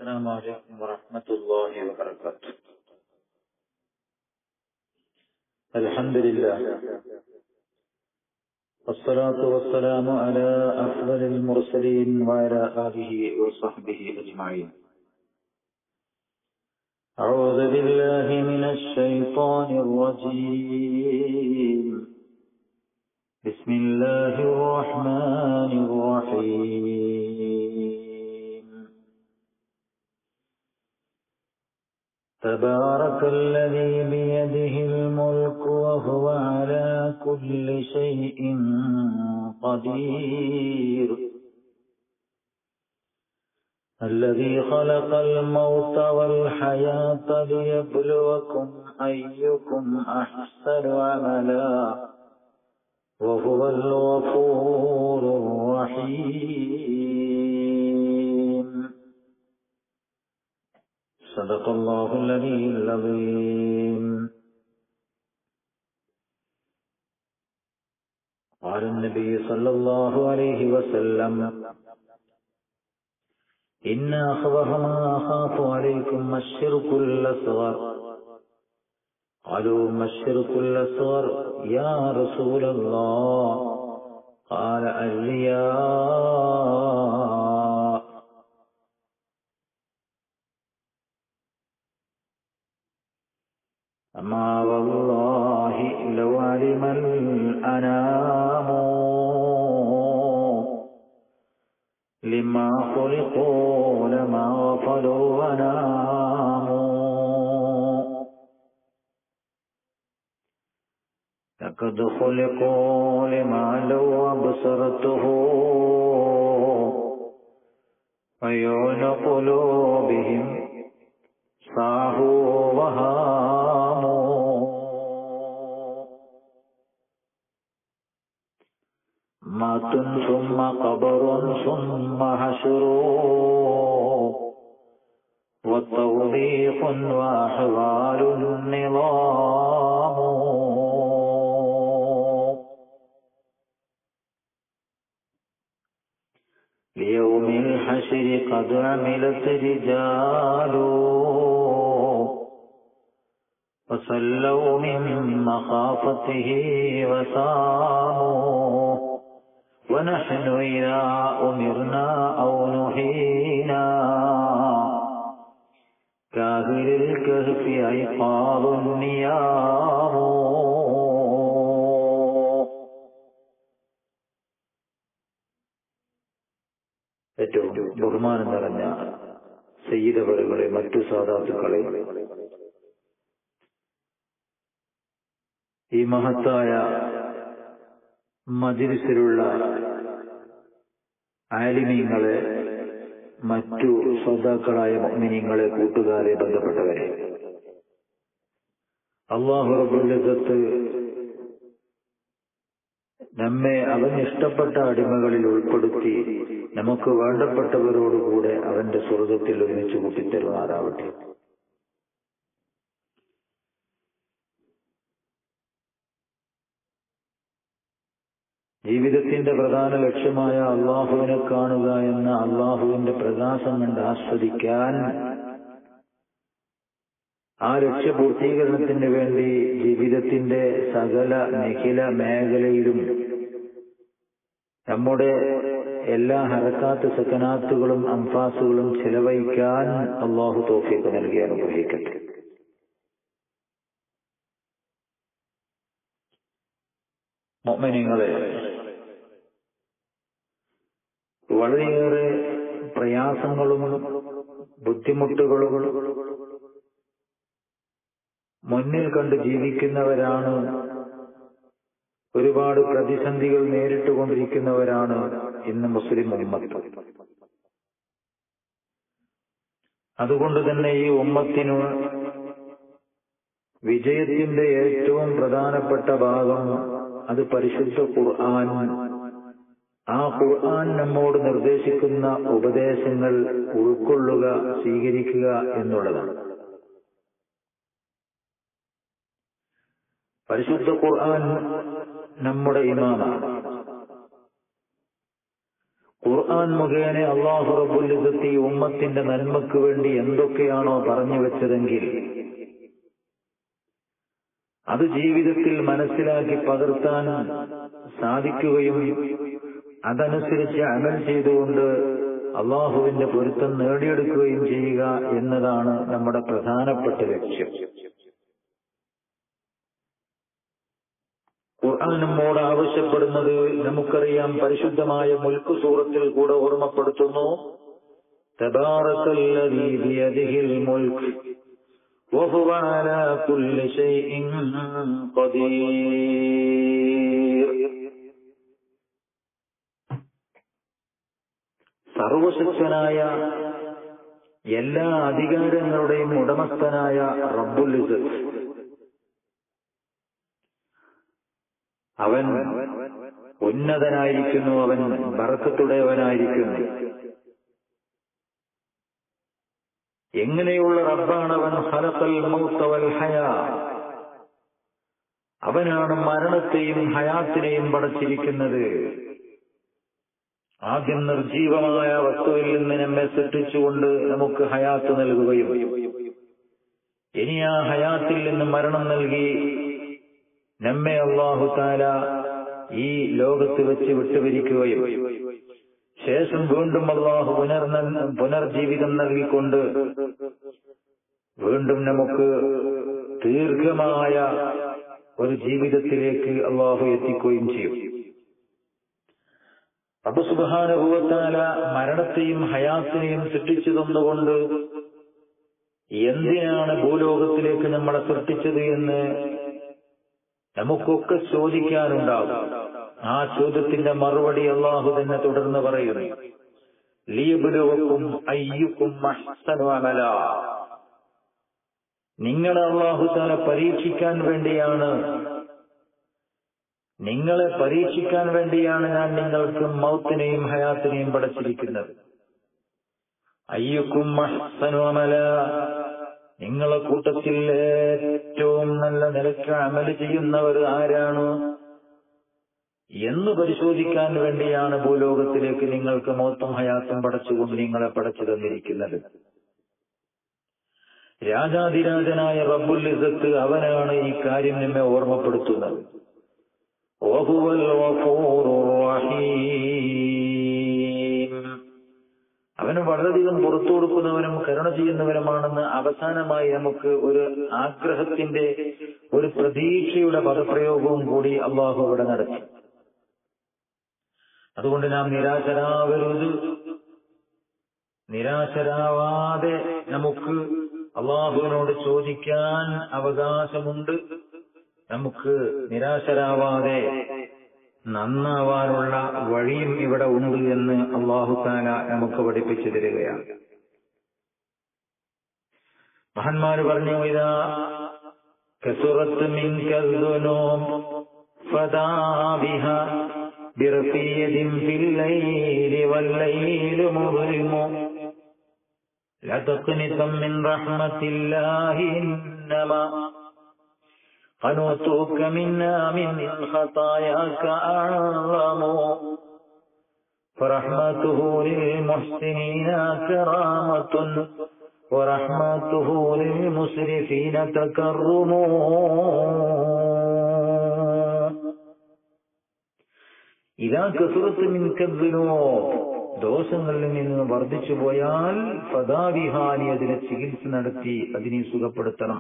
السلام عليكم ورحمة الله وبركاته الحمد لله والصلاة والسلام على أفضل المرسلين وعلى آله وصحبه أجمعين أعوذ بالله من الشيطان الرجيم بسم الله الرحمن الرحيم تبارك الذي بيده الملك وهو على كل شيء قدير الذي خلق الموت والحياة ليبلوكم أيكم أحسن عملا وهو الغفور الرحيم صدق الله العلي العظيم قال النبي صلى الله عليه وسلم إن أخوف ما أخاف عليكم الشرك الأصغر قالوا ما الشرك الأصغر يا رسول الله قال الرياء أما والله لو علم الأنام لما خلقوا لما غفلوا وناموا لقد خلقوا لما لو أبصرته عيون قلوبهم صاحوا وهاموا مات ثم قبر ثم حشر وتوبيخ وأحوال النظام ليوم الحشر قد عملت رجال وصلوا من مخافته وصاموا ونحن إذا أمرنا أو نهينا كاهل الكهف عقاب النيام ഏറ്റവും ബഹുമാനം നിറഞ്ഞ സയ്യിദവറുകളെ മറ്റു സാധാത്തുക്കളെ ഈ മഹത്തായ മജിലിസിലുള്ള ആലിമീങ്ങളെ മറ്റു ശ്രോതാക്കളായ മോമിനിയങ്ങളെ കൂട്ടുകാരെ ബന്ധപ്പെട്ടവരെ അള്ളാഹു റബുല്ലത്ത് നമ്മെ അവൻ ഇഷ്ടപ്പെട്ട അടിമകളിൽ ഉൾപ്പെടുത്തി നമുക്ക് വേണ്ടപ്പെട്ടവരോടുകൂടെ അവന്റെ സ്വർഗത്തിൽ ഒരുമിച്ച് കൂട്ടിത്തരുമാറാവട്ടെ ജീവിതത്തിന്റെ പ്രധാന ലക്ഷ്യമായ അള്ളാഹുവിനെ കാണുക എന്ന അള്ളാഹുവിന്റെ പ്രകാശം കണ്ട് ആസ്വദിക്കാൻ ആ ലക്ഷ്യപൂർത്തീകരണത്തിന് വേണ്ടി ജീവിതത്തിന്റെ സകല നിഖില മേഖലയിലും നമ്മുടെ എല്ലാ ഹരക്കാത്ത് സക്കനാത്തുകളും അംഫാസുകളും ചെലവഴിക്കാൻ അള്ളാഹു തോഫിക്ക് നൽകി അനുഗ്രഹിക്കട്ടെ മൊമിനിങ്ങളെ വളരെയേറെ പ്രയാസങ്ങളും ബുദ്ധിമുട്ടുകളും മുന്നിൽ കണ്ട് ജീവിക്കുന്നവരാണ് ഒരുപാട് പ്രതിസന്ധികൾ നേരിട്ടുകൊണ്ടിരിക്കുന്നവരാണ് ഇന്ന് മുസ്ലിം ഉമ്മത്ത് അതുകൊണ്ട് തന്നെ ഈ ഉമ്മത്തിനു വിജയത്തിന്റെ ഏറ്റവും പ്രധാനപ്പെട്ട ഭാഗം അത് പരിശുദ്ധ ഖുർആൻ ആ ഖുർആൻ നമ്മോട് നിർദ്ദേശിക്കുന്ന ഉപദേശങ്ങൾ ഉൾക്കൊള്ളുക സ്വീകരിക്കുക എന്നുള്ളതാണ് പരിശുദ്ധ ഖുർആൻ നമ്മുടെ ഇമാമാണ് ഖുർആൻ മുഖേന അള്ളാഹു റബുലിസത്ത് ഈ ഉമ്മത്തിന്റെ നന്മയ്ക്ക് വേണ്ടി എന്തൊക്കെയാണോ പറഞ്ഞു വെച്ചതെങ്കിൽ അത് ജീവിതത്തിൽ മനസ്സിലാക്കി പകർത്താൻ സാധിക്കുകയും അതനുസരിച്ച് അമൽ ചെയ്തുകൊണ്ട് അള്ളാഹുവിന്റെ പൊരുത്തം നേടിയെടുക്കുകയും ചെയ്യുക എന്നതാണ് നമ്മുടെ പ്രധാനപ്പെട്ട ലക്ഷ്യം ഖുർആൻ നമ്മോട് ആവശ്യപ്പെടുന്നത് നമുക്കറിയാം പരിശുദ്ധമായ മുൽക്ക് സൂറത്തിൽ കൂടെ ഓർമ്മപ്പെടുത്തുന്നു തബാറക്കല്ലദീ ബിയദിഹിൽ മുൽക്ക് وهو على كل شيء قدير സർവശക്തനായ എല്ലാ അധികാരങ്ങളുടെയും ഉടമസ്ഥനായ റബ്ബുൽ ഇസ്സത്ത് അവൻ ഉന്നതനായിരിക്കുന്നു അവൻ ബറക്കത്തുടയവനായിരിക്കുന്നു എങ്ങനെയുള്ള റബ്ബാണവൻ ഹലക്കൽ മൗത്തവൽ ഹയാ അവനാണ് മരണത്തെയും ഹയാത്തിനെയും പടച്ചിരിക്കുന്നത് ആദ്യം നിർജീവമായ വസ്തുവിൽ നിന്ന് നമ്മെ സൃഷ്ടിച്ചുകൊണ്ട് നമുക്ക് ഹയാത്ത് നൽകുകയും ഇനി ആ ഹയാത്തിൽ നിന്ന് മരണം നൽകി നമ്മെ അള്ളാഹു താല ഈ ലോകത്ത് വെച്ച് വിട്ടുപിരിക്കുകയും ശേഷം വീണ്ടും അള്ളാഹു പുനർ പുനർജീവിതം നൽകിക്കൊണ്ട് വീണ്ടും നമുക്ക് ദീർഘമായ ഒരു ജീവിതത്തിലേക്ക് അള്ളാഹു എത്തിക്കുകയും ചെയ്യും അബു സുബാനുഭവത്താല മരണത്തെയും ഹയാത്തിനെയും സൃഷ്ടിച്ചു തന്നുകൊണ്ട് എന്തിനാണ് ഭൂലോകത്തിലേക്ക് നമ്മളെ സൃഷ്ടിച്ചത് എന്ന് നമുക്കൊക്കെ ചോദിക്കാനുണ്ടാകും ആ ചോദ്യത്തിന്റെ മറുപടി അള്ളാഹു തന്നെ തുടർന്ന് പറയുന്നു ലീബുലുവക്കും അയ്യുക്കും അമല നിങ്ങളെ അള്ളാഹു താല പരീക്ഷിക്കാൻ വേണ്ടിയാണ് നിങ്ങളെ പരീക്ഷിക്കാൻ വേണ്ടിയാണ് ഞാൻ നിങ്ങൾക്ക് മൗത്തിനെയും ഹയാത്തിനെയും പടച്ചിരിക്കുന്നത് അയ്യുക്കും അമല നിങ്ങളെ കൂട്ടത്തിൽ ഏറ്റവും നല്ല നിലയ്ക്ക് അമല് ചെയ്യുന്നവർ ആരാണ് എന്ന് പരിശോധിക്കാൻ വേണ്ടിയാണ് ഭൂലോകത്തിലേക്ക് നിങ്ങൾക്ക് മൗത്തും ഹയാത്തും പടച്ചുകൊണ്ട് നിങ്ങളെ പടച്ചു തന്നിരിക്കുന്നത് രാജാതിരാജനായ റബ്ബുൽ ഇസത്ത് അവനാണ് ഈ കാര്യം നമ്മെ ഓർമ്മപ്പെടുത്തുന്നത് വഹുവൽ ഗഫൂറുർ റഹീം. അവന് വളരെയധികം പുറത്തു കൊടുക്കുന്നവനും കരുണ ചെയ്യുന്നവനുമാണെന്ന് അവസാനമായി നമുക്ക് ഒരു ആഗ്രഹത്തിന്റെ ഒരു പ്രതീക്ഷയുടെ പദപ്രയോഗവും കൂടി അള്ളാഹു ഇവിടെ നടത്തി അതുകൊണ്ട് നാം നിരാശരാവരുത് നിരാശരാവാതെ നമുക്ക് അള്ളാഹുവിനോട് ചോദിക്കാൻ അവകാശമുണ്ട് നമുക്ക് നിരാശരാവാതെ നന്നാവാനുള്ള വഴിയും ഇവിടെ ഉണ്ട് എന്ന് അള്ളാഹു താല നമുക്ക് പഠിപ്പിച്ചു തരികയാണ് മഹാന്മാര് പറഞ്ഞു ഇതാ കസുറത്ത് മിൻകൽദുനൂം ഫദാബിഹ برفيد في الليل والليل مظلم لا تقنطا من رحمة الله إنما قنوتك منا من خطاياك أعظم فرحمته للمحسنين كرامة ورحمته للمسرفين تكرم ഇതാ കസുറത്ത് മിൻകദ്ദിനോ ദോഷങ്ങളിൽ നിന്ന് വർദ്ധിച്ചു പോയാൽ ഫദാവിഹാനി അതിനെ ചികിത്സ നടത്തി അതിനെ സുഖപ്പെടുത്തണം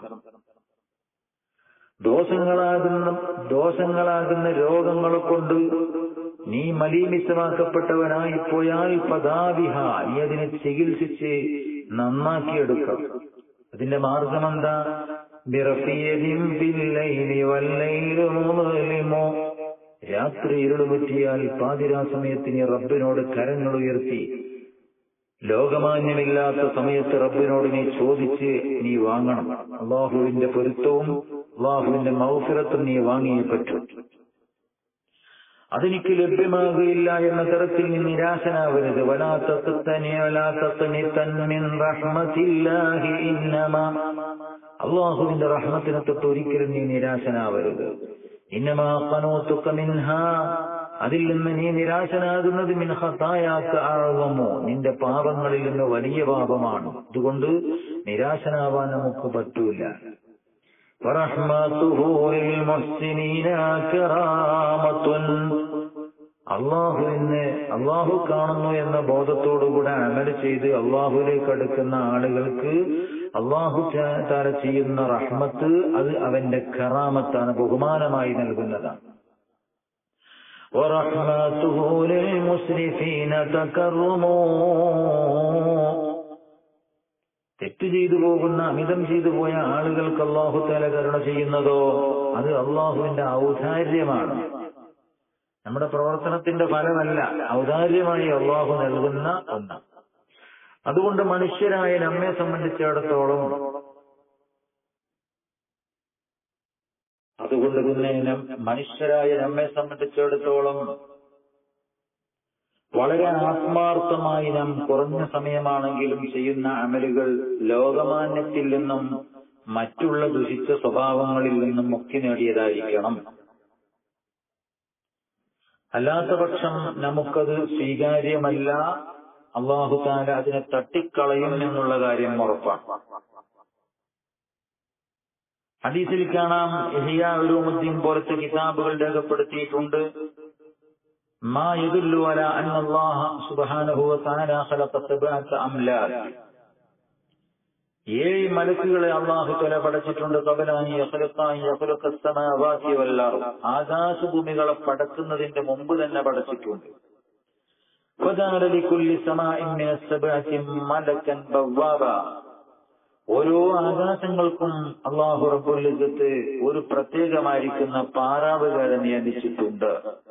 ദോഷങ്ങളാകുന്ന ദോഷങ്ങളാകുന്ന രോഗങ്ങളെ കൊണ്ട് നീ മലീമിസമാക്കപ്പെട്ടവനായി പോയാൽ പദാവിഹ നീ അതിനെ ചികിത്സിച്ച് നന്നാക്കിയെടുക്കണം അതിന്റെ മാർഗം എന്താ ബിറഫിയതിൻ ബില്ലൈലി വല്ലൈലു മുദ്ലിമോ രാത്രി ഇരുളുപറ്റിയാൽ പാതിരാ സമയത്ത് നീ റബ്ബിനോട് കരങ്ങൾ ഉയർത്തി ലോകമാന്യമില്ലാത്ത സമയത്ത് റബ്ബിനോട് നീ ചോദിച്ച് നീ വാങ്ങണം അള്ളാഹുവിന്റെ പൊരുത്തവും അള്ളാഹുവിന്റെ മൗഫിറത്തും നീ വാങ്ങിയേ പറ്റൂ അതെനിക്ക് ലഭ്യമാകുകയില്ല എന്ന തരത്തിൽ നീ നിരാശനാവരുത് അള്ളാഹുവിന്റെ റഹ്മത്തിനെ തൊട്ട് ഒരിക്കലും നീ നിരാശനാവരുത് ഇന്നമാ ഖനൂതുക മിൻഹാ അതിൽ നിന്ന് നീ നിരാശനാകുന്നത് മിൻ ഹത്തായാക്ക് ആഴമോ നിന്റെ പാപങ്ങളിൽ നിന്ന് വലിയ പാപമാണ് അതുകൊണ്ട് നിരാശനാവാൻ നമുക്ക് പറ്റൂല ورحمته للمحسنين كرامة അള്ളാഹുവിനെ അള്ളാഹു കാണുന്നു എന്ന ബോധത്തോടുകൂടെ അമൽ ചെയ്ത് അള്ളാഹുലേക്ക് അടുക്കുന്ന ആളുകൾക്ക് അള്ളാഹു താര ചെയ്യുന്ന റഹ്മത്ത് അത് അവന്റെ കറാമത്താണ് ബഹുമാനമായി നൽകുന്നതാണ് ورحمته للمسرفين تكرموا തെറ്റ് ചെയ്തു പോകുന്ന അമിതം ചെയ്തു പോയ ആളുകൾക്ക് അള്ളാഹു തല കരുണ ചെയ്യുന്നതോ അത് അള്ളാഹുവിന്റെ ഔദാര്യമാണ് നമ്മുടെ പ്രവർത്തനത്തിന്റെ ഫലമല്ല ഔദാര്യമായി അള്ളാഹു നൽകുന്ന ഒന്ന് അതുകൊണ്ട് മനുഷ്യരായ നമ്മെ സംബന്ധിച്ചിടത്തോളം അതുകൊണ്ട് പിന്നെ നം- മനുഷ്യരായ നമ്മെ സംബന്ധിച്ചിടത്തോളം വളരെ ആത്മാർത്ഥമായി നാം കുറഞ്ഞ സമയമാണെങ്കിലും ചെയ്യുന്ന അമലുകൾ ലോകമാന്യത്തിൽ നിന്നും മറ്റുള്ള ദുഷിച്ച സ്വഭാവങ്ങളിൽ നിന്നും മുക്തി നേടിയതായിരിക്കണം അല്ലാത്ത പക്ഷം നമുക്കത് സ്വീകാര്യമല്ല അള്ളാഹു താല അതിനെ തട്ടിക്കളയും എന്നുള്ള കാര്യം ഉറപ്പാണ് ഹദീസിൽ കാണാം ഇഹിയ ഉലൂമുദ്ദീൻ പോലത്തെ കിതാബുകൾ രേഖപ്പെടുത്തിയിട്ടുണ്ട് ما يدل على أن الله سبحانه وتعالى خلق سبعة أملاك ഏഴ് മലക്കുകളെ അള്ളാഹു തല പടച്ചിട്ടുണ്ട് കബലായി ആകാശഭൂമികളെ പടക്കുന്നതിന്റെ മുമ്പ് തന്നെ പടച്ചിട്ടുണ്ട് وجعل لكل سماء من السبعة ملكا بوابا ഓരോ ആകാശങ്ങൾക്കും അള്ളാഹു റബ്ബുൽ ഇസ്സത്ത് ഒരു പ്രത്യേകമായിരിക്കുന്ന പാറാവുകാരെ നിയമിച്ചിട്ടുണ്ട്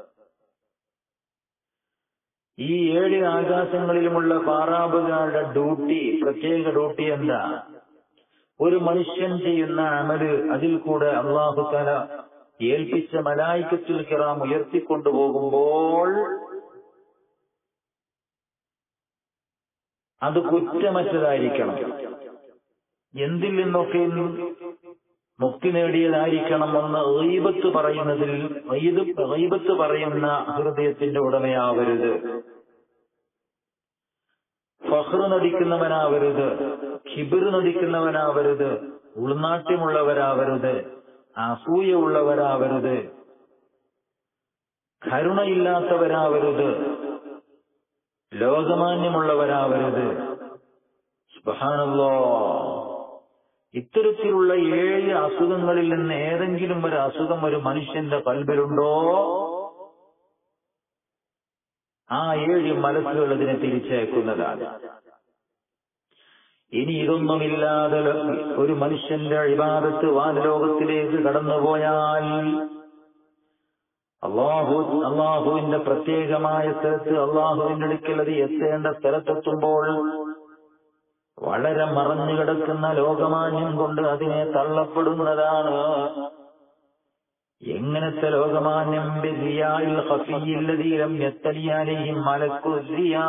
ഈ ഏഴ് ആകാശങ്ങളിലുമുള്ള പാറാബുകാരുടെ ഡ്യൂട്ടി പ്രത്യേക ഡ്യൂട്ടി എന്താ ഒരു മനുഷ്യൻ ചെയ്യുന്ന അമല് അതിൽ കൂടെ അള്ളാഹു തല ഏൽപ്പിച്ച മലായിക്കത്തിൽ കിറാം ഉയർത്തിക്കൊണ്ടുപോകുമ്പോൾ അത് കുറ്റമറ്റതായിരിക്കണം എന്തിൽ നിന്നൊക്കെ മുക്തി നേടിയതായിരിക്കണമെന്ന് ഗൈബത്ത് പറയുന്നതിൽ ഗൈബത്ത് പറയുന്ന ഹൃദയത്തിന്റെ ഉടമയാവരുത് ഫഹ്ർ നടിക്കുന്നവനാവരുത് ഖിബിർ നടിക്കുന്നവനാവരുത് ഉൾനാട്യമുള്ളവരാവരുത് അസൂയ ഉള്ളവരാവരുത് കരുണയില്ലാത്തവരാവരുത് ലോകമാന്യമുള്ളവരാവരുത് സുബ്ഹാനല്ലാ ഇത്തരത്തിലുള്ള ഏഴ് അസുഖങ്ങളിൽ നിന്ന് ഏതെങ്കിലും ഒരു അസുഖം ഒരു മനുഷ്യന്റെ കൽബിലുണ്ടോ ആ ഏഴ് മനസ്സുകൾ ഇതിനെ തിരിച്ചയക്കുന്നതാണ് ഇനി ഇതൊന്നുമില്ലാതെ ഒരു മനുഷ്യന്റെ അഴിബാദത്ത് വാനലോകത്തിലേക്ക് കടന്നുപോയാൽ അള്ളാഹു അള്ളാഹുവിന്റെ പ്രത്യേകമായ സ്ഥലത്ത് അള്ളാഹുവിന്റെ അടുക്കൽ അത് എത്തേണ്ട സ്ഥലത്തെത്തുമ്പോൾ വളരെ മറഞ്ഞു കിടക്കുന്ന ലോകമാന്യം കൊണ്ട് അതിനെ തള്ളപ്പെടുന്നതാണ് എങ്ങനത്തെ ലോകമാന്യം ബിസിയായിൽ ഖഫിയില്ലതീലം യത്തലിയാലെയും മലക്കുസിയാ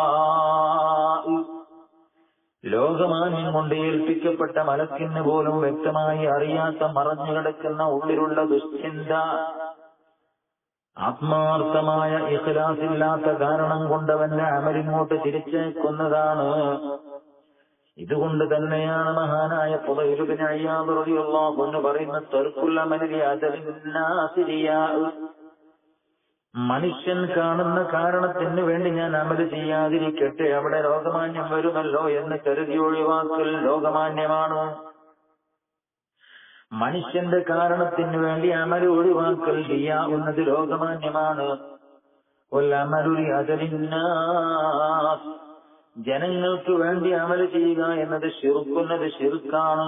ലോകമാന്യം കൊണ്ട് ഏൽപ്പിക്കപ്പെട്ട മലക്കിന് പോലും വ്യക്തമായി അറിയാത്ത മറഞ്ഞു കിടക്കുന്ന ഉള്ളിലുള്ള ദുശ്ചിന്ത ആത്മാർത്ഥമായ ഇഖ്ലാസില്ലാത്ത കാരണം കൊണ്ടവന്റെ അമലിങ്ങോട്ട് തിരിച്ചേക്കുന്നതാണ് ഇതുകൊണ്ട് തന്നെയാണ് മഹാനായ പുതയിലുബിന് അയ്യാന്ന് പറയുന്ന തെർക്കുള്ള മനലി അതിനാസിരിയാ മനുഷ്യൻ കാണുന്ന കാരണത്തിന് വേണ്ടി ഞാൻ അമല് ചെയ്യാതിരിക്കട്ടെ അവിടെ ലോകമാന്യം വരുമല്ലോ എന്ന് കരുതി ഒഴിവാക്കൽ ലോകമാന്യമാണ് മനുഷ്യന്റെ കാരണത്തിന് വേണ്ടി അമല് ഒഴിവാക്കൽ ചെയ്യാവുന്നത് ലോകമാന്യമാണ് ഒല്ലമരുളി അതിനാസ് ജനങ്ങൾക്ക് വേണ്ടി അമല് ചെയ്യുക എന്നത് ഷിർക്കുന്നത് ഷിർക്കാണ്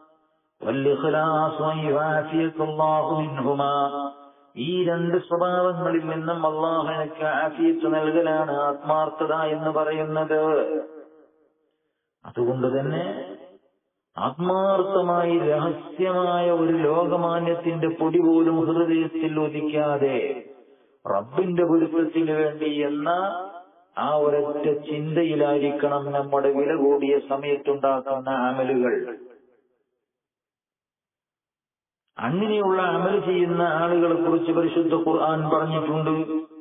ഈ രണ്ട് സ്വഭാവങ്ങളിൽ നിന്നും അള്ളാഹു എനിക്ക് ആഫിയത്ത് നൽകലാണ് ആത്മാർത്ഥത എന്ന് പറയുന്നത് അതുകൊണ്ട് തന്നെ ആത്മാർത്ഥമായി രഹസ്യമായ ഒരു ലോകമാന്യത്തിന്റെ പൊടി പോലും ഹൃദയത്തിൽ ഒതിക്കാതെ റബ്ബിന്റെ പൊരുത്തത്തിന് വേണ്ടി എന്ന ആ ഒരൊറ്റ ചിന്തയിലായിരിക്കണം നമ്മുടെ വില കൂടിയ സമയത്തുണ്ടാക്കുന്ന അമലുകൾ അങ്ങനെയുള്ള അമൽ ചെയ്യുന്ന ആളുകളെ കുറിച്ച് പരിശുദ്ധ ഖുർആൻ പറഞ്ഞിട്ടുണ്ട്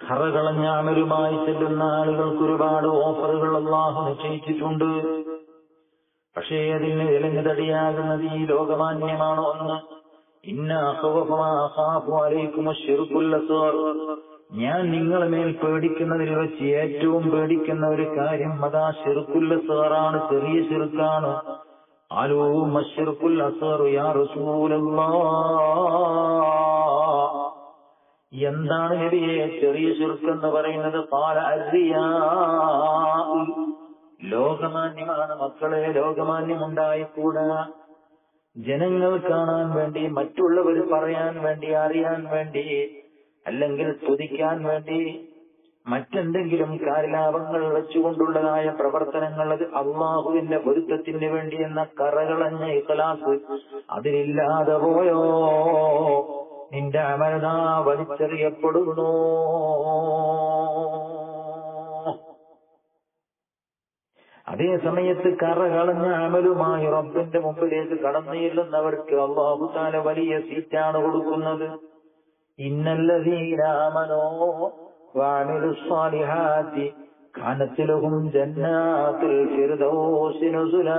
കറകളഞ്ഞ അമലുമായി ചെല്ലുന്ന ആളുകൾക്ക് ഒരുപാട് ഓഫറുകൾ അള്ളാഹു നിശ്ചയിച്ചിട്ടുണ്ട് പക്ഷേ അതിന് വിലങ്ങ് തടിയാകുന്നത് ഈ ലോകമാന്യമാണോ എന്ന് ഇന്ന അലൈക്കും ഞാൻ നിങ്ങളെ മേൽ പേടിക്കുന്നതിൽ വെച്ച് ഏറ്റവും പേടിക്കുന്ന ഒരു കാര്യം അതാ ഷിർക്കുല്ല സാറാണ് ചെറിയ ചെറുക്കാണ് ആലോ മഷിർക്കുൽ അസറു യാ റസൂലല്ലാ എന്താണ് നബിയെ ചെറിയ ചെറുക്കെന്ന് പറയുന്നത് പാല അറിയാ ലോകമാന്യമാണ് മക്കളെ ലോകമാന്യം ഉണ്ടായിക്കൂടാ ജനങ്ങൾ കാണാൻ വേണ്ടി മറ്റുള്ളവർ പറയാൻ വേണ്ടി അറിയാൻ വേണ്ടി അല്ലെങ്കിൽ സ്തുതിക്കാൻ വേണ്ടി മറ്റെന്തെങ്കിലും കാര്യലാഭങ്ങൾ വെച്ചുകൊണ്ടുള്ളതായ പ്രവർത്തനങ്ങൾ അത് അള്ളാഹുവിന്റെ പൊരുത്തത്തിന് വേണ്ടി എന്ന കറകളഞ്ഞ ഇഖലാസ് അതിലില്ലാതെ പോയോ നിന്റെ അമരത വലിച്ചെറിയപ്പെടുന്നു അതേ സമയത്ത് കറ കളഞ്ഞ അമലുമായി റബ്ബിന്റെ മുമ്പിലേക്ക് കടന്നു ചെല്ലുന്നവർക്ക് അള്ളാഹുത്താല വലിയ സീറ്റാണ് കൊടുക്കുന്നത് ഇന്നല്ലതീരാമനോ വാമിലു സ്വാലിഹാത്തി കാനത്തിലും ജന്നാത്തിൽ ഫിർദൗസിനുസുലാ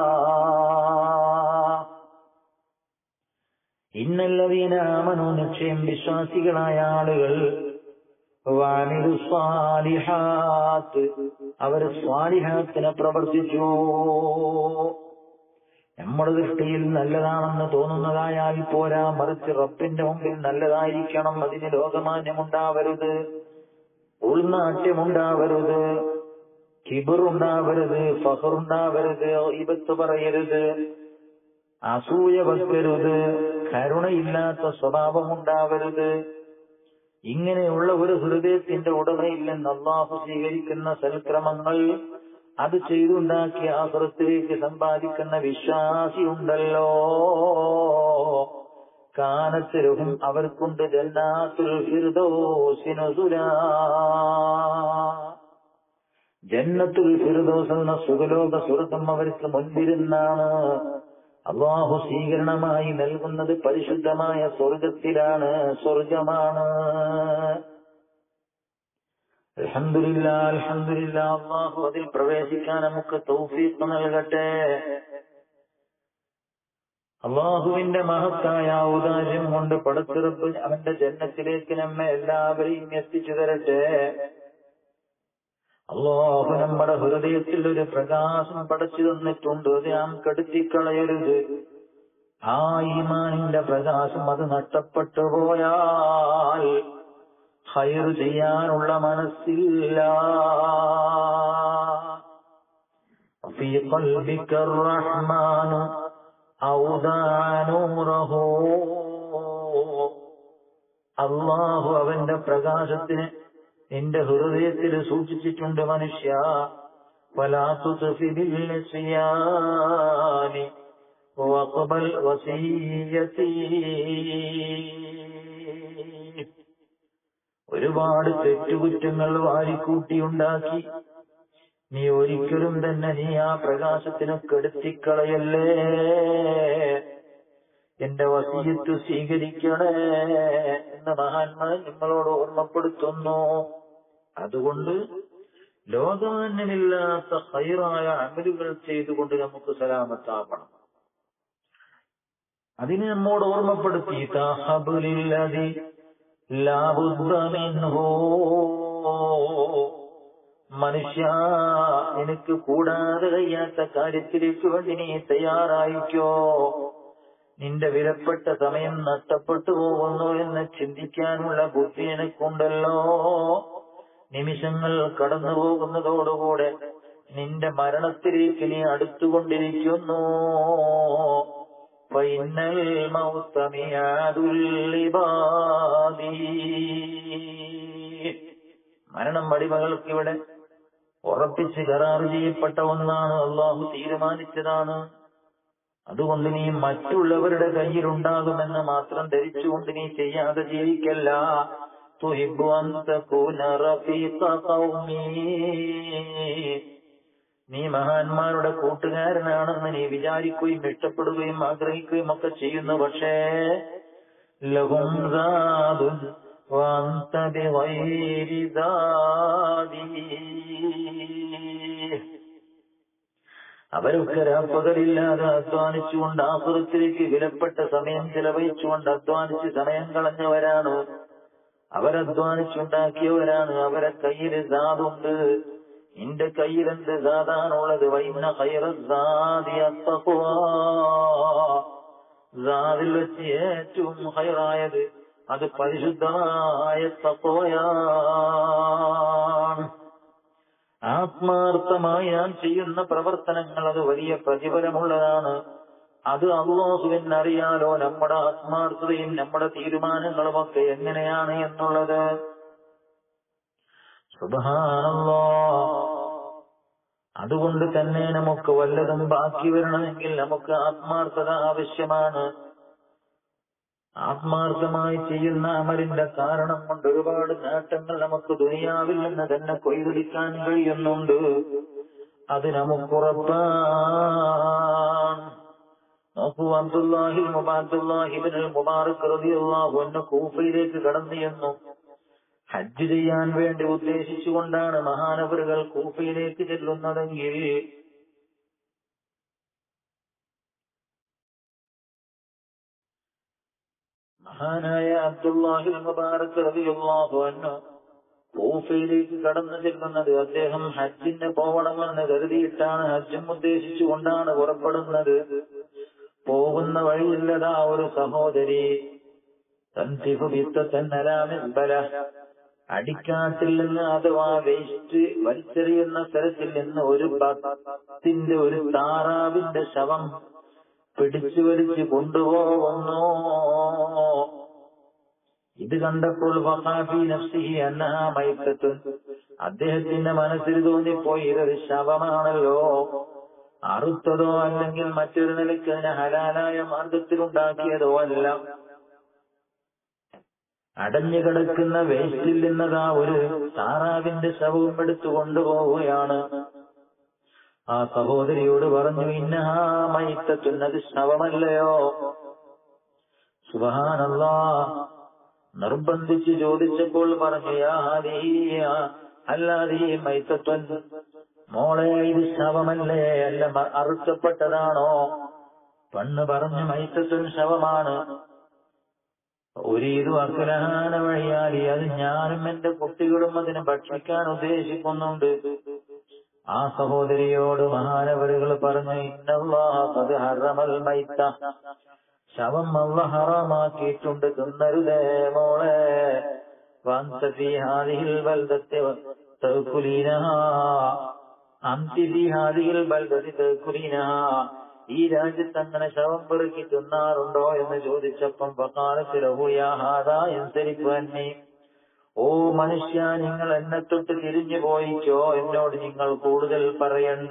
ഇന്നല്ലതീനാമനോ നിശ്ചയം വിശ്വാസികളായ ആളുകൾ വാമിലു സ്വാലിഹാത്ത് അവർ സ്വാലിഹാത്തിനെ പ്രവർത്തിച്ചു നമ്മുടെ ദൃഷ്ടിയിൽ നല്ലതാണെന്ന് തോന്നുന്നതായാൽ പോരാ മറിച്ച് റബ്ബിന്റെ മുമ്പിൽ നല്ലതായിരിക്കണം അതിന് ലോകമാന്യമുണ്ടാവരുത് ഉൾനാട്യമുണ്ടാവരുത് കിബറുണ്ടാവരുത് ഫഹറുണ്ടാവരുത് ഇബത്ത് പറയരുത് അസൂയ വെക്കരുത് കരുണയില്ലാത്ത സ്വഭാവമുണ്ടാവരുത് ഇങ്ങനെയുള്ള ഒരു ഹൃദയത്തിന്റെ ഉടമയിൽ നിന്ന് അള്ളാഹു സ്വീകരിക്കുന്ന സൽക്രമങ്ങൾ അത് ചെയ്തുണ്ടാക്കിയ ആഹൃത്തിലേക്ക് സമ്പാദിക്കുന്ന വിശ്വാസിയുണ്ടല്ലോ കാനത്തിലും അവർക്കുണ്ട് ജന്നാത്തുൽ ഫിർദോസിനുസുലാ ജന്നത്തുൽ ഫിർദോസ് എന്ന സുഖലോക സ്വർഗം അവർക്ക് മുൻപിരുന്നാണ് അള്ളാഹു സ്വീകരണമായി നൽകുന്നത് പരിശുദ്ധമായ സ്വർഗത്തിലാണ് സ്വർഗമാണ് അൽഹംദുലില്ല അൽഹംദുലില്ല അള്ളാഹു അതിൽ പ്രവേശിക്കാൻ നമുക്ക് തൗഫീഖ് നൽകട്ടെ അള്ളാഹുവിന്റെ മഹത്തായ ഔദാര്യം കൊണ്ട് പടത്തിറപ്പ് അവന്റെ ജന്മത്തിലേക്ക് നമ്മെ എല്ലാവരെയും എത്തിച്ചു തരട്ടെ അള്ളാഹു നമ്മുടെ ഹൃദയത്തിൽ ഒരു പ്രകാശം പടച്ചു തന്നിട്ടുണ്ട് അത് നാം കെടുത്തിക്കളയരുത് ആ ഈമാനിന്റെ പ്രകാശം അത് നഷ്ടപ്പെട്ടു പോയാൽ ഹയർ ചെയ്യാനുള്ള മനസ്സില്ല في قلبك الرحمن أودع نوره അള്ളാഹു അവന്റെ പ്രകാശത്തിന് നിന്റെ ഹൃദയത്തിൽ സൂക്ഷിച്ചിട്ടുണ്ട് മനുഷ്യ വലാത്തുയാനി വഖബൽ വസീയത്തി ഒരുപാട് തെറ്റുകുറ്റങ്ങൾ വാരിക്കൂട്ടിയുണ്ടാക്കി നീ ഒരിക്കലും തന്നെ നീ ആ പ്രകാശത്തിന് കെടുത്തിക്കളയല്ലേ എന്റെ വസീയത്ത് സ്വീകരിക്കണേ എന്ന് മഹാന്മാർ നിങ്ങളോട് ഓർമ്മപ്പെടുത്തുന്നു അതുകൊണ്ട് ലോകമാന്യമില്ലാത്ത ഹൈറായ അമലുകൾ ചെയ്തുകൊണ്ട് നമുക്ക് സലാമത്താവണം അതിന് നമ്മോട് ഓർമ്മപ്പെടുത്തി താഹബുലില്ലതി ലാബുദ്ധമിൻഹോ മനുഷ്യ എനിക്ക് കൂടാതെ കഴിയാത്ത കാര്യത്തിലേക്ക് വേണ്ടി നീ തയ്യാറായിക്കോ നിന്റെ വിലപ്പെട്ട സമയം നഷ്ടപ്പെട്ടു പോകുന്നു എന്ന് ചിന്തിക്കാനുള്ള ബുദ്ധി എനിക്കുണ്ടല്ലോ നിമിഷങ്ങൾ കടന്നു പോകുന്നതോടുകൂടെ നിന്റെ മരണത്തിലേക്ക് നീ അടുത്തുകൊണ്ടിരിക്കുന്നു ഫൈനൽ മരണം അടിമകൾക്ക് ഇവിടെ ഉറപ്പിച്ച് കരാറ് ചെയ്യപ്പെട്ട ഒന്നാണ് അള്ളാഹു തീരുമാനിച്ചതാണ് അതുകൊണ്ട് നീ മറ്റുള്ളവരുടെ കയ്യിലുണ്ടാകുമെന്ന് മാത്രം ധരിച്ചുകൊണ്ട് നീ ചെയ്യാതെ ജീവിക്കല്ല തുഹിബു നീ മഹാന്മാരുടെ കൂട്ടുകാരനാണെന്ന് നീ വിചാരിക്കുകയും ഇഷ്ടപ്പെടുകയും ആഗ്രഹിക്കുകയും ഒക്കെ ചെയ്യുന്നു പക്ഷേ ലഹും وأنت بغير زادي അവരൊക്കെ രാപ്പകലില്ലാതെ അധ്വാനിച്ചുകൊണ്ട് ആസുരത്തിലേക്ക് വിലപ്പെട്ട സമയം ചെലവഴിച്ചുകൊണ്ട് അധ്വാനിച്ച് സമയം കളഞ്ഞവരാണ് അവരധ്വാനിച്ചുണ്ടാക്കിയവരാണ് അവരെ കയ്യിൽ സാതുണ്ട് നിന്റെ കയ്യിൽ എന്ത് സാധാണുള്ളത് വൈന്ന സാദിൽ വെച്ച് ഏറ്റവും ഹൈറായത് അത് പരിശുദ്ധമായ തത്വയാണ് ആത്മാർത്ഥമായി ഞാൻ ചെയ്യുന്ന പ്രവർത്തനങ്ങൾ അത് വലിയ പ്രതിഫലമുള്ളതാണ് അത് അള്ളാഹുവിന് അറിയാലോ നമ്മുടെ ആത്മാർത്ഥതയും നമ്മുടെ തീരുമാനങ്ങളും ഒക്കെ എങ്ങനെയാണ് എന്നുള്ളത് സുബാനല്ലോ അതുകൊണ്ട് തന്നെ നമുക്ക് വല്ലതും ബാക്കി വരണമെങ്കിൽ നമുക്ക് ആത്മാർത്ഥത ആവശ്യമാണ് ആത്മാർത്ഥമായി ചെയ്യുന്ന അമലിന്റെ കാരണം കൊണ്ട് ഒരുപാട് നേട്ടങ്ങൾ നമുക്ക് ദുനിയാവിൽ നിന്ന് തന്നെ കൊയ്തെടുക്കാൻ കഴിയുന്നുണ്ട് അത് നമുക്കുറപ്പാണ് നോക്കൂ അബ്ദുല്ലാഹിൽ മുബാദുല്ലാഹിബിൻ മുബാറക് റളിയല്ലാഹു അൻഹു കൂഫയിലേക്ക് കടന്നു ചെന്നു ഹജ്ജ് ചെയ്യാൻ വേണ്ടി ഉദ്ദേശിച്ചുകൊണ്ടാണ് മഹാനവറുകൾ കൂഫയിലേക്ക് ചെല്ലുന്നതെങ്കിൽ മഹാനായ അബ്ദുല്ലാഹിൽ മുബാറക് റളിയല്ലാഹു അൻഹു കൂഫയിലേക്ക് കടന്നു ചെല്ലുന്നത് അദ്ദേഹം ഹജ്ജിന് പോകണമെന്ന് കരുതിയിട്ടാണ് ഹജ്ജും ഉദ്ദേശിച്ചുകൊണ്ടാണ് പുറപ്പെടുന്നത് പോകുന്ന വഴിയില്ലതാ ഒരു സഹോദരി തൻസിഫു ബിത്തന്നലാമിബല അടിക്കാട്ടിൽ നിന്ന് അഥവാ വേസ്റ്റ് വലിച്ചെറിയുന്ന സ്ഥലത്തിൽ നിന്ന് ഒരു ഭക്തിന്റെ ഒരു താറാവിന്റെ ശവം പിടിച്ചു വലിച്ച് കൊണ്ടുപോകുന്നു ഇത് കണ്ടപ്പോൾ വഹാബി നഫ്സിഹി അന്നാമൈത്തത്ത് അദ്ദേഹത്തിന്റെ മനസ്സിൽ തോന്നിപ്പോയി ഇതൊരു ശവമാണല്ലോ അറുത്തതോ അല്ലെങ്കിൽ മറ്റൊരു നിലയ്ക്ക് അതിനെ ഹലാലായ മാർഗത്തിലുണ്ടാക്കിയതോ അല്ല അടഞ്ഞു കിടക്കുന്ന വേസ്റ്റിൽ നിന്നതാ ഒരു താറാവിന്റെ ശവവും എടുത്തു കൊണ്ടുപോവുകയാണ് ആ സഹോദരിയോട് പറഞ്ഞു ഇന്നഹാ മൈത്തത്തുന്നത് ശവമല്ലയോ സുബഹാനല്ലാ നിർബന്ധിച്ച് ചോദിച്ചപ്പോൾ പറഞ്ഞു യാ ഹാദിയ അല്ലാതെ ഈ മൈത്തത്വൻ മോളെ ഇത് ശവമല്ലേ അല്ല മ- അറുക്കപ്പെട്ടതാണോ പെണ്ണ് പറഞ്ഞു മൈത്തത്വൻ ശവമാണ് ഒരീതു അഗ്രഹാന വഴിയാലി അത് ഞാനും എന്റെ കുട്ടികളും അതിനെ ഭക്ഷിക്കാൻ ഉദ്ദേശിക്കുന്നുണ്ട് ആ സഹോദരിയോട് മഹാനവരുകൾ പറഞ്ഞു ഇന്നല്ലാഹ് ഹറമൽ മൈത്ത ശവം അള്ള ഹറാമാക്കിയിട്ടുണ്ട് തിന്നരുതേ മോളെ വാന്ത ഫീ ഹാദിഹിൽ ബൽദത്തി തഅകുലീനഹാ അന്തി ഫീ ഹാദിഹിൽ ബൽദത്തി തഅകുലീനഹാ ഈ രാജ്യത്ത് അങ്ങനെ ശവം പെറുക്കി തിന്നാറുണ്ടോ എന്ന് ചോദിച്ചപ്പം ഫഖാലത്ത് ലഹു യാ ഹാദാ യൻസരിഫു അന്നി ഓ മനുഷ്യ നിങ്ങൾ എന്നെ തൊട്ട് തിരിഞ്ഞു പോയിക്കോ എന്നോട് നിങ്ങൾ കൂടുതൽ പറയണ്ട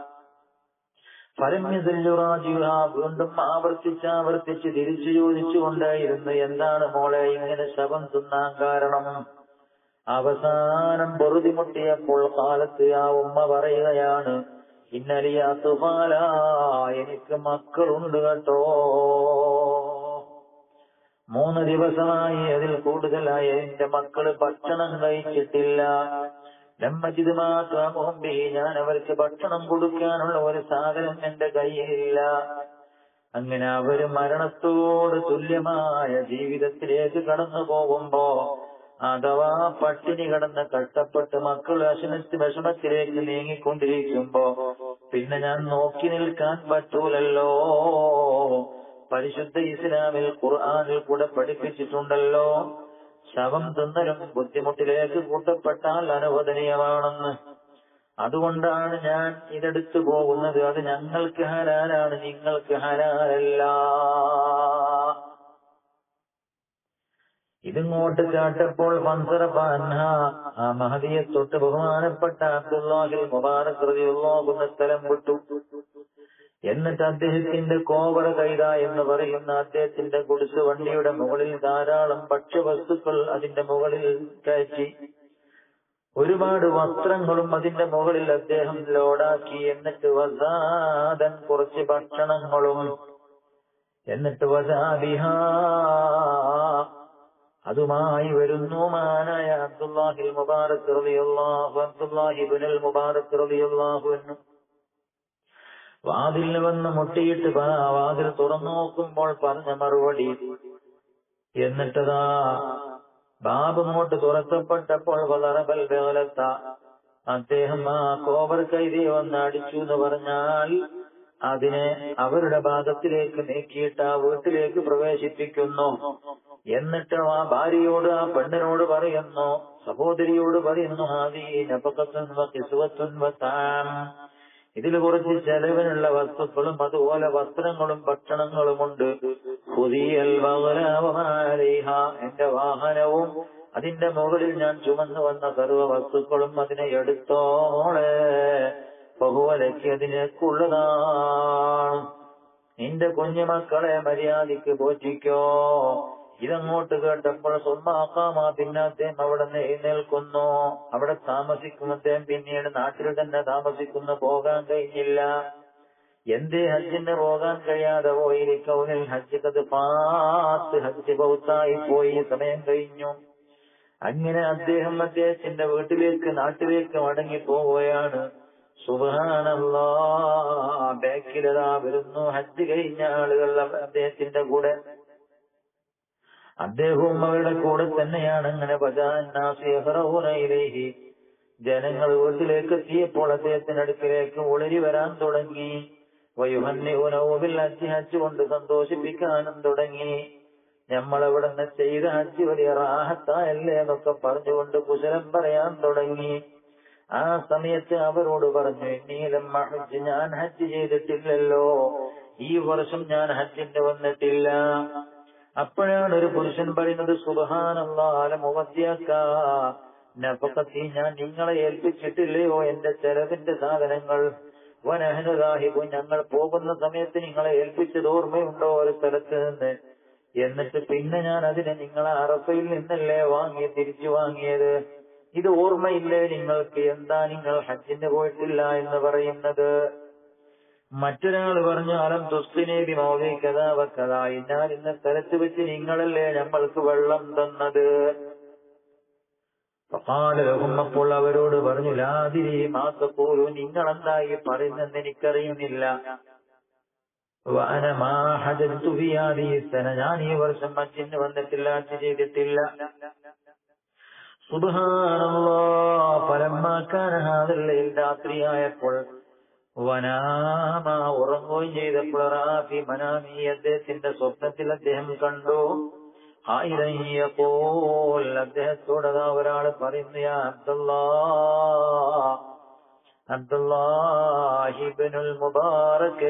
പരമ്യതല്ലുറാജുക വീണ്ടും ആവർത്തിച്ച് ആവർത്തിച്ച് തിരിച്ചു ചോദിച്ചുകൊണ്ടേയിരുന്നു എന്താണ് മോളെ ഇങ്ങനെ ശവം തിന്നാൻ കാരണം അവസാനം പൊറുതിമുട്ടിയപ്പോൾ കാലത്ത് ആ ഉമ്മ പറയുകയാണ് ഇന്നലിയ തുപാല എനിക്ക് മക്കളുണ്ട് കേട്ടോ മൂന്ന് ദിവസമായി അതിൽ കൂടുതലായി എന്റെ മക്കള് ഭക്ഷണം കഴിച്ചിട്ടില്ല ലമ്മജിത് മാത്രം ഞാൻ അവർക്ക് ഭക്ഷണം കൊടുക്കാനുള്ള ഒരു സാധനം എന്റെ കയ്യിലില്ല അങ്ങനെ അവര് മരണത്തോട് തുല്യമായ ജീവിതത്തിലേക്ക് കടന്നു പോകുമ്പോ അഥവാ പട്ടിണി കടന്ന് കഷ്ടപ്പെട്ട് മക്കൾ വിഷമത്തി വിഷമത്തിലേക്ക് നീങ്ങിക്കൊണ്ടിരിക്കുമ്പോ പിന്നെ ഞാൻ നോക്കി നിൽക്കാൻ പറ്റൂലല്ലോ പരിശുദ്ധ ഇസ്ലാമിൽ ഖുർആനിൽ കൂടെ പഠിപ്പിച്ചിട്ടുണ്ടല്ലോ ശവം തിന്നലും ബുദ്ധിമുട്ടിലേക്ക് കൂട്ടപ്പെട്ടാൽ അനുവദനീയമാണെന്ന് അതുകൊണ്ടാണ് ഞാൻ ഇതെടുത്തു പോകുന്നത് അത് ഞങ്ങൾക്ക് ഹരാലാണ് നിങ്ങൾക്ക് ഹരാലല്ല ഇതിങ്ങോട്ട് കേട്ടപ്പോൾ മൻസറഫ അൻഹ ആ മഹദിയെ തൊട്ട് ബഹുമാനപ്പെട്ട അബ്ദുല്ലാഹിൽ മുബാറക് റളിയല്ലാഹു സ്ഥലം വിട്ടു എന്നിട്ട് അദ്ദേഹത്തിന്റെ കോവറ കൈത എന്ന് പറയുന്ന അദ്ദേഹത്തിന്റെ കുടിസ് വണ്ടിയുടെ മുകളിൽ ധാരാളം ഭക്ഷ്യവസ്തുക്കൾ അതിന്റെ മുകളിൽ കയറ്റി ഒരുപാട് വസ്ത്രങ്ങളും അതിന്റെ മുകളിൽ അദ്ദേഹം ലോഡാക്കി എന്നിട്ട് വസാദൻ കുറച്ച് ഭക്ഷണങ്ങളും എന്നിട്ട് വസാബിഹ അതുമായി വരുന്നു മാനായ അബ്ദുല്ലാഹിൽ മുബാറക് റളിയല്ലാഹു അബ്ദുല്ലാഹിബ്നുൽ മുബാറക് റളിയല്ലാഹു അൻഹു വാതിൽ വന്ന് മുട്ടിയിട്ട് പറ വാതിൽ തുറന്നു നോക്കുമ്പോൾ പറഞ്ഞ മറുപടി എന്നിട്ടതാ ബാബുങ്ങോട്ട് തുറക്കപ്പെട്ടപ്പോൾ വളറബൽ വേലത്ത അദ്ദേഹം ആ കോവർ കൈതി വന്ന് അടിച്ചു എന്ന് പറഞ്ഞാൽ അതിനെ അവരുടെ ഭാഗത്തിലേക്ക് നീക്കിയിട്ട് ആ വീട്ടിലേക്ക് പ്രവേശിപ്പിക്കുന്നു എന്നിട്ട് ആ ഭാര്യയോട് ആ പെണ്ണിനോട് പറയുന്നു സഹോദരിയോട് പറയുന്നു ആദി നപകത്തുൻ വ കിസ്വത്തുൻ വ താം ഇതിൽ കുറച്ച് ചെലവിനുള്ള വസ്തുക്കളും അതുപോലെ വസ്ത്രങ്ങളും ഭക്ഷണങ്ങളുമുണ്ട് പുതിയൽ വകലാവമാലിഹ എന്റെ വാഹനവും അതിന്റെ മുകളിൽ ഞാൻ ചുമന്നു വന്ന സർവ്വ വസ്തുക്കളും അതിനെ എടുത്തോ മോളെ ബഹുവലയ്ക്ക് അതിനേക്കുള്ളതാണ് നിന്റെ കുഞ്ഞുമക്കളെ മര്യാദയ്ക്ക് പോറ്റിക്കോ ഇതങ്ങോട്ട് കേട്ടപ്പോൾ സ്വന്തമാക്കാമാ പിന്നെ അദ്ദേഹം അവിടെ നിന്ന് എഴുന്നേൽക്കുന്നു അവിടെ താമസിക്കും അദ്ദേഹം പിന്നീട് നാട്ടിൽ തന്നെ താമസിക്കുന്നു പോകാൻ കഴിഞ്ഞില്ല എന്തേ ഹജ്ജിന് പോകാൻ കഴിയാതെ പോയിരിക്കൗനിൽ ഹജ്ജ് കത് പാത്ത് ഹജ്ജ് പൗത്തായി പോയി സമയം കഴിഞ്ഞു അങ്ങനെ അദ്ദേഹം അദ്ദേഹത്തിന്റെ വീട്ടിലേക്ക് നാട്ടിലേക്ക് മടങ്ങി പോവുകയാണ് സുബാനല്ലാ ബാക്കിലതാ വരുന്നു ഹജ്ജ് കഴിഞ്ഞ ആളുകൾ അദ്ദേഹത്തിന്റെ കൂടെ അദ്ദേഹവും അവരുടെ കൂടെ തന്നെയാണ് അങ്ങനെ പജാനാസിഹറൂനയിലേഹി ജനങ്ങൾ വീട്ടിലേക്ക് എത്തിയപ്പോൾ അദ്ദേഹത്തിന്റെ അടുക്കിലേക്ക് ഒളിരി വരാൻ തുടങ്ങി വയുഹന്നിഹുനവുമിൽ ഹജ്ജ് ഹജ്ജ് കൊണ്ട് സന്തോഷിപ്പിക്കാനും തുടങ്ങി നമ്മളെവിടുന്ന് ചെയ്ത ഹജ്ജ് വലിയ റാഹത്തായല്ലേ എന്നൊക്കെ പറഞ്ഞുകൊണ്ട് കുശലം പറയാൻ തുടങ്ങി ആ സമയത്ത് അവരോട് പറഞ്ഞു നീലം ഹജ്ജ് ഞാൻ ഹജ്ജ് ചെയ്തിട്ടില്ലല്ലോ ഈ വർഷം ഞാൻ ഹജ്ജിന് വന്നിട്ടില്ല അപ്പോഴാണ് ഒരു പുരുഷൻ പറയുന്നത് സുബഹാനല്ലാലമുവദ്യാക്ക നഫക്കത്തി ഞാൻ നിങ്ങളെ ഏൽപ്പിച്ചിട്ടില്ലയോ എന്റെ ചെലവിന്റെ സാധനങ്ങൾ വനഹനുദാഹിബു ഞങ്ങൾ പോകുന്ന സമയത്ത് നിങ്ങളെ ഏൽപ്പിച്ചത് ഓർമ്മയുണ്ടോ ഒരു സ്ഥലത്ത് നിന്ന് എന്നിട്ട് പിന്നെ ഞാൻ അതിനെ നിങ്ങളെ അറഫയിൽ നിന്നല്ലേ വാങ്ങി തിരിച്ചു വാങ്ങിയത് ഇത് ഓർമ്മയില്ലേ നിങ്ങൾക്ക് എന്താ നിങ്ങൾ ഹജ്ജിന് പോയിട്ടില്ല എന്ന് പറയുന്നത് മറ്റൊരാൾ പറഞ്ഞു അലം തുസ്തിനേബി മൗലി കഥാ വക്കഥ ഇന്നാൽ ഇന്ന സ്ഥലത്ത് വെച്ച് നിങ്ങളല്ലേ നമ്മൾക്ക് വെള്ളം തന്നത് പപ്പാലഹും അപ്പോൾ അവരോട് പറഞ്ഞു ലാതിരി മാസപ്പോലു നിങ്ങൾ എന്തായി പറയുന്നെന്ന് എനിക്കറിയുന്നില്ല വാനമാഹജത്തുവിയാദീസന ഞാൻ ഈ വർഷം മച്ചിന് വന്നിട്ടില്ല ഹജ്ജ് ചെയ്തിട്ടില്ല സുബാനല്ലോ ഫലമാക്കാൻ ഹാദല്ലയിൽ രാത്രിയായപ്പോൾ വനാമ ഉറങ്ങുകയും ചെയ്തപ്പോൾ റാഫി മനാമി അദ്ദേഹത്തിന്റെ സ്വപ്നത്തിൽ അദ്ദേഹം കണ്ടു ആയിരയ്യപ്പോൾ അദ്ദേഹത്തോടതാ ഒരാൾ പറയുന്നു യാ അബ്ദുല്ലാ അബ്ദുല്ലാഹിബിനുൽ മുബാറക്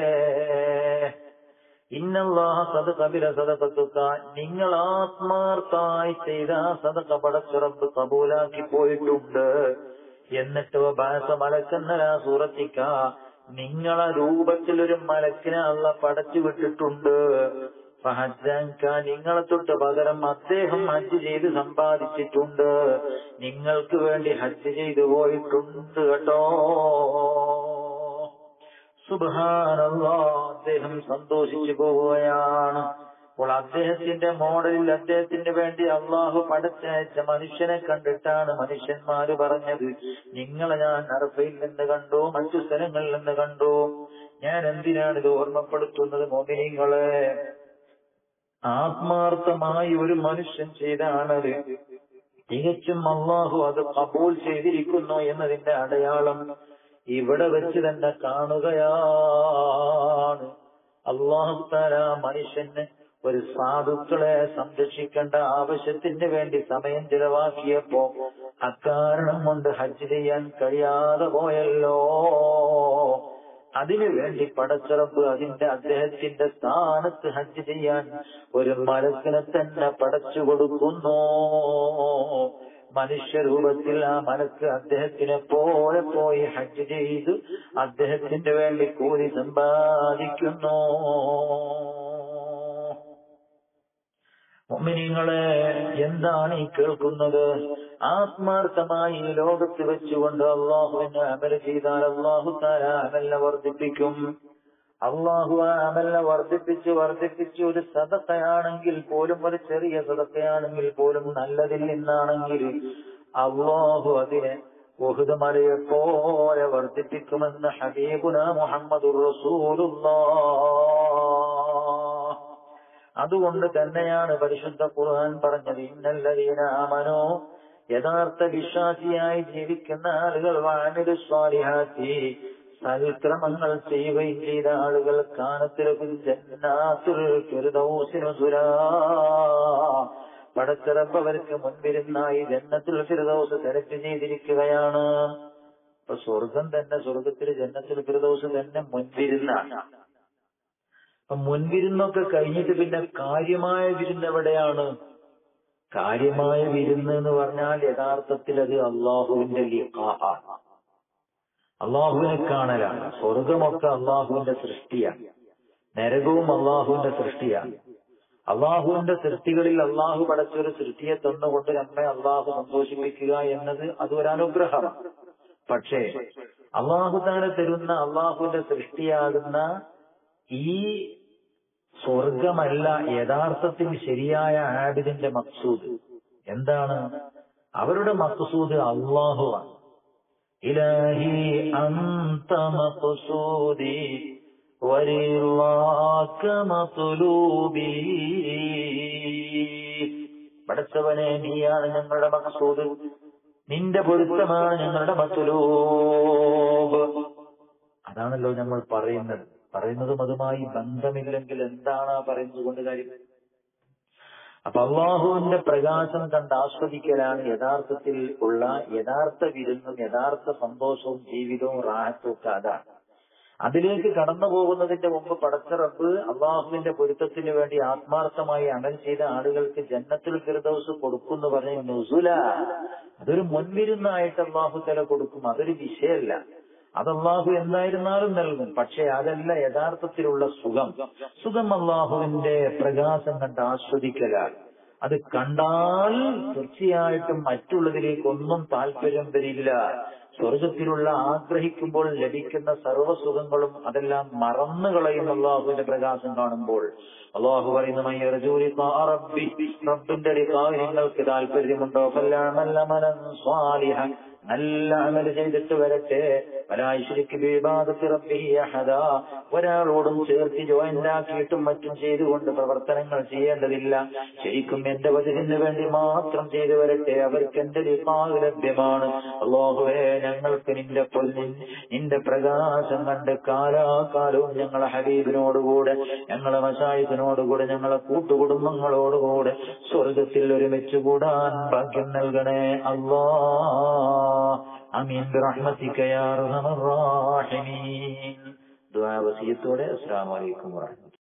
ഇന്നല്ലാഹ സദ കബില സദകത്തുക്ക നിങ്ങൾ ആത്മാർത്ഥായി ചെയ്ത സദക പടച്ചുറപ്പ് കബൂലാക്കി പോയിട്ടുണ്ട് എന്നിട്ട് ബാസ മലക്കെന്നല സൂറത്തിക്ക നിങ്ങളെ രൂപത്തിൽ ഒരു മലക്കിനെ അള്ള പടച്ചു വിട്ടിട്ടുണ്ട് ഫഹജ്ജാൻക നിങ്ങളെ തൊട്ട് പകരം അദ്ദേഹം ഹജ്ജ് ചെയ്ത് സമ്പാദിച്ചിട്ടുണ്ട് നിങ്ങൾക്ക് വേണ്ടി ഹജ്ജ് ചെയ്തു പോയിട്ടുണ്ട് കേട്ടോ സുബാനല്ലാ അദ്ദേഹം സന്തോഷിച്ചു പോവുകയാണ് അപ്പോൾ അദ്ദേഹത്തിന്റെ മോഡലിൽ അദ്ദേഹത്തിന് വേണ്ടി അള്ളാഹു പടച്ചയച്ച മനുഷ്യനെ കണ്ടിട്ടാണ് മനുഷ്യന്മാര് പറഞ്ഞത് നിങ്ങളെ ഞാൻ അറഫയിൽ നിന്ന് കണ്ടു മറ്റു സ്ഥലങ്ങളിൽ നിന്ന് കണ്ടു ഞാൻ എന്തിനാണ് ഇത് ഓർമ്മപ്പെടുത്തുന്നത് മോമിനിങ്ങളെ ആത്മാർത്ഥമായി ഒരു മനുഷ്യൻ ചെയ്താണത് തികച്ചും അള്ളാഹു അത് കബൂൽ ചെയ്തിരിക്കുന്നു എന്നതിന്റെ അടയാളം ഇവിടെ വെച്ച് തന്നെ കാണുകയാണ് അള്ളാഹു താര മനുഷ്യന് ഒരു സാധുക്കളെ സംരക്ഷിക്കേണ്ട ആവശ്യത്തിന് വേണ്ടി സമയം ചിലവാക്കിയപ്പോ അക്കാരണം കൊണ്ട് ഹജ്ജ് ചെയ്യാൻ കഴിയാതെ പോയല്ലോ അതിനു വേണ്ടി പടച്ചിറപ്പ് അതിന്റെ അദ്ദേഹത്തിന്റെ സ്ഥാനത്ത് ഹജ്ജ് ചെയ്യാൻ ഒരു മലക്കിനെ തന്നെ പടച്ചു കൊടുക്കുന്നു മനുഷ്യരൂപത്തിൽ ആ മനക്ക് അദ്ദേഹത്തിനെ പോലെ പോയി ഹജ്ജ് ചെയ്ത് അദ്ദേഹത്തിന് വേണ്ടി കൂലി സമ്പാദിക്കുന്നു മുഅ്മിനീങ്ങളെ എന്താണ് ഈ കേൾക്കുന്നത് ആത്മാർത്ഥമായി ഈ ലോകത്ത് വെച്ചുകൊണ്ട് അള്ളാഹുവിന് അമല ചെയ്താൽ അള്ളാഹു താര അമലിനെ വർദ്ധിപ്പിക്കും അള്ളാഹു ആ അമലിനെ വർദ്ധിപ്പിച്ച് വർദ്ധിപ്പിച്ച് ഒരു സദക്കയാണെങ്കിൽ പോലും ഒരു ചെറിയ സദക്കയാണെങ്കിൽ പോലും നല്ലതിൽ നിന്നാണെങ്കിൽ അള്ളാഹു അതിനെ ഉഹുദ് മലയെ പോലെ വർദ്ധിപ്പിക്കുമെന്ന് ഹബീബുന മുഹമ്മദ് അതുകൊണ്ട് തന്നെയാണ് പരിശുദ്ധ ഖുർആൻ പറഞ്ഞത് ഇന്നല്ലതീന ആമനോ യഥാർത്ഥ വിശ്വാസിയായി ജീവിക്കുന്ന ആളുകൾ വാനിരു സ്വാലിഹാത്തി സൽക്രമങ്ങൾ ചെയ്യുകയും ചെയ്ത ആളുകൾ കാനത്തിലും പടച്ചിറപ്പ് അവർക്ക് മുൻപിരുന്നായി ജന്നത്തിൽ ഫിർദൗസ് സെലക്ട് ചെയ്തിരിക്കുകയാണ് ഇപ്പൊ സ്വർഗം തന്നെ സ്വർഗത്തിൽ ജന്നത്തിൽ ഫിർദൗസ് തന്നെ മുൻപിരുന്നാണ് അപ്പൊ മുൻവിരുന്നൊക്കെ കഴിഞ്ഞിട്ട് പിന്നെ കാര്യമായ വിരുന്ന് എവിടെയാണ് കാര്യമായ വിരുന്ന് എന്ന് പറഞ്ഞാൽ യഥാർത്ഥത്തിൽ അത് അള്ളാഹുവിന്റെ ലിഖാഹാണ് അള്ളാഹുവിനെ കാണലാണ് സ്വർഗമൊക്കെ അള്ളാഹുവിന്റെ സൃഷ്ടിയാണ് നരകവും അള്ളാഹുവിന്റെ സൃഷ്ടിയാണ് അള്ളാഹുവിന്റെ സൃഷ്ടികളിൽ അള്ളാഹു പടച്ചൊരു സൃഷ്ടിയെ തന്നുകൊണ്ട് നമ്മെ അള്ളാഹു സന്തോഷിപ്പിക്കുക എന്നത് അത് ഒരു അനുഗ്രഹമാണ് പക്ഷേ അള്ളാഹു താനെ തരുന്ന അള്ളാഹുവിന്റെ സൃഷ്ടിയാകുന്ന ഈ സ്വർഗമല്ല യഥാർത്ഥത്തിൽ ശരിയായ ആബിദിന്റെ മക്സൂദ് എന്താണ് അവരുടെ മക്സൂദ് അള്ളാഹുവാണ് ഇലാഹി അന്ത മഖ്സൂദി വരിളാക മത്ലൂബി പടച്ചവനെ നീയാണ് ഞങ്ങളുടെ മക്സൂദ് നിന്റെ പൊരുത്തമാണ് ഞങ്ങളുടെ മത്ലൂബ് അതാണല്ലോ നമ്മൾ പറയുന്നത് പറയുന്നതും അതുമായി ബന്ധമില്ലെങ്കിൽ എന്താണ് ആ പറയുന്നത് കൊണ്ട് കാര്യം അപ്പൊ അള്ളാഹുവിന്റെ പ്രകാശം കണ്ട് ആസ്വദിക്കലാണ് യഥാർത്ഥത്തിൽ ഉള്ള യഥാർത്ഥ വിരുന്നും യഥാർത്ഥ സന്തോഷവും ജീവിതവും റാഹത്തും ഒക്കെ അതാണ് അതിലേക്ക് കടന്നു പോകുന്നതിന്റെ മുമ്പ് പടച്ചറപ്പ് അള്ളാഹുവിന്റെ പൊരുത്തത്തിന് വേണ്ടി ആത്മാർത്ഥമായി അമൽ ചെയ്ത ആളുകൾക്ക് ജന്നത്തിൽ ഫിർദൌസ് കൊടുക്കുന്നു പറഞ്ഞ നുസുല അതൊരു മുൻവിരുന്നായിട്ട് അള്ളാഹു തല കൊടുക്കും അതൊരു വിഷയമല്ല അത് അള്ളാഹു എന്തായിരുന്നാലും നൽകും പക്ഷെ അതല്ല യഥാർത്ഥത്തിലുള്ള സുഖം സുഖം അള്ളാഹുവിന്റെ പ്രകാശം കണ്ട് ആസ്വദിക്കലാണ് അത് കണ്ടാൽ തീർച്ചയായിട്ടും മറ്റുള്ളതിലേക്കൊന്നും താല്പര്യം വരില്ല സ്വർഗത്തിലുള്ള ആഗ്രഹിക്കുമ്പോൾ ലഭിക്കുന്ന സർവ്വസുഖങ്ങളും അതെല്ലാം മറന്നു കളയും അള്ളാഹുവിന്റെ പ്രകാശം കാണുമ്പോൾ അള്ളാഹു പറയുന്ന മയ്യർജൂരി റബ്ബി റബ്ബിന്റെ നിങ്ങൾക്ക് താല്പര്യമുണ്ടോ ഫല്ലാമല്ല മനൻ സ്വാലിഹൻ നല്ല അമൽ ചെയ്തിട്ട് വരട്ടെ ഒരാളോടും ചേർത്ത് ജോയിന്റ് ആക്കിയിട്ടും മറ്റും ചെയ്തുകൊണ്ട് പ്രവർത്തനങ്ങൾ ചെയ്യേണ്ടതില്ല ശരിക്കും എന്റെ വചനത്തിന് വേണ്ടി മാത്രം ചെയ്തു വരട്ടെ അവർക്ക് എന്റെ ലിഖാഹ് ലഭ്യമാണ് അള്ളാഹുവേ ഞങ്ങൾക്ക് നിന്റെ പൊന്നിൻ നിന്റെ പ്രകാശം കണ്ട് കാലാകാലവും ഞങ്ങളെ ഹബീബിനോടുകൂടെ ഞങ്ങളെ മസായിദിനോടുകൂടെ ഞങ്ങളെ കൂട്ടുകുടുംബങ്ങളോടുകൂടെ സ്വർഗത്തിൽ ഒരുമിച്ച് കൂടാൻ ഭാഗ്യം നൽകണേ അള്ളാ അമീൻ برحمتك يا ارحم الراحمين ദുആ വസിയത്തോടെ അസ്സലാമു അലൈക്കും വറഹ്മത്തുള്ളാഹി